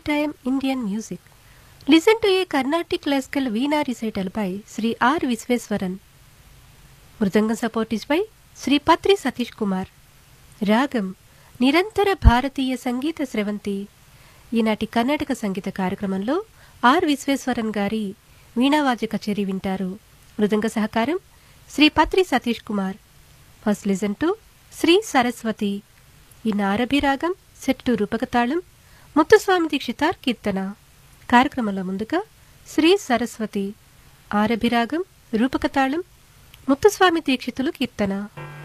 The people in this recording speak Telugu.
Anytime Indian Music. Listen to a Carnatic classical Veena recital by Sri R. Visveswaran. Mridangam support is by Shri Patri Satish Kumar రాగం నిరంతర భారతీయ సంగీత స్రవంతి ఈనాటి కర్ణాటక సంగీత కార్యక్రమంలో ఆర్ విశ్వేశ్వరన్ గారి వీణావాద్య కచేరీ వింటారు మృదంగ సహకారం Shri Patri Satish Kumar first listen to Shri Saraswati ఈ నారభి రాగం సెట్టు రూపకతాళం ముత్తుస్వామి దీక్షితార్ కీర్తన కార్యక్రమంలో ముందుగా శ్రీ సరస్వతి ఆరభిరాగం రూపకతాళం ముత్తుస్వామి దీక్షితులు కీర్తన